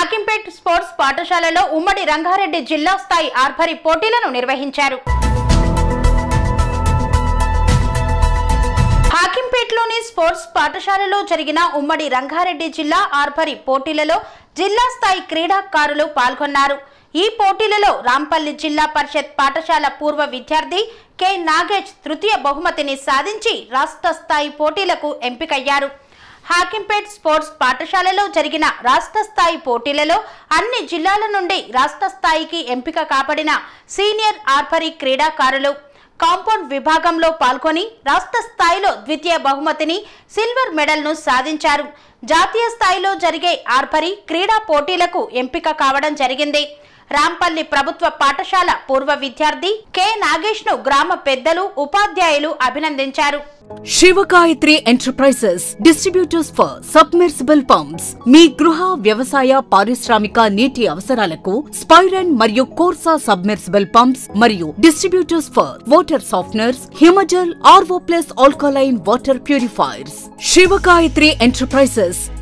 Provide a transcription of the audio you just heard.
హాకింపేట్ sports పాఠశాలలో ఉమ్మడి రంగారెడ్డి జిల్లా స్థాయి ఆర్భరి పోటీలను నిర్వహించారు హాకింపేట్లోని స్పోర్ట్స్ పాఠశాలలో జరిగిన ఉమ్మడి రంగారెడ్డి జిల్లా ఆర్భరి పోటీలలో జిల్లా స్థాయి క్రీడాకారులు పాల్గొన్నారు ఈ పోటీలలో రాంపల్లి జిల్లా పరిషత్ పాఠశాల పూర్వ విద్యార్థి కె నాగేష్ తృతీయ బహుమతిని సాధించి రాష్ట్ర స్థాయి పోటీలకు ఎంపికయ్యారు హాకింపేట్ స్పోర్ట్స్ పాఠశాలలో జరిగిన రాష్ట్ర స్థాయి పోటీలలో అన్ని జిల్లాల నుండి రాష్ట్ర స్థాయికి ఎంపిక కాబడిన సీనియర్ ఆర్పరీ క్రీడాకారులు కాంపౌండ్ విభాగంలో పాల్గొని రాష్ట్ర స్థాయిలో ద్వితీయ బహుమతిని సిల్వర్ మెడల్ను సాధించారు జాతీయ స్థాయిలో జరిగే ఆర్పరీ క్రీడా పోటీలకు ఎంపిక కావడం జరిగింది రాంపల్లి ప్రభుత్వ పాఠశాల పూర్వ విద్యార్థి కె నాగేష్ ను గ్రామ పెద్దలు ఉపాధ్యాయులు అభినందించారు Sivagayathri enterprises distributors for submersible pumps మీ గృహ వ్యవసాయ పారిశ్రామిక నీటి అవసరాలకు స్పైరన్ మరియు కోర్సా సబ్మెర్సిబుల్ పంప్స్ మరియు distributors for water softeners Himajal RO plus alkaline water purifiers Sivagayathri enterprises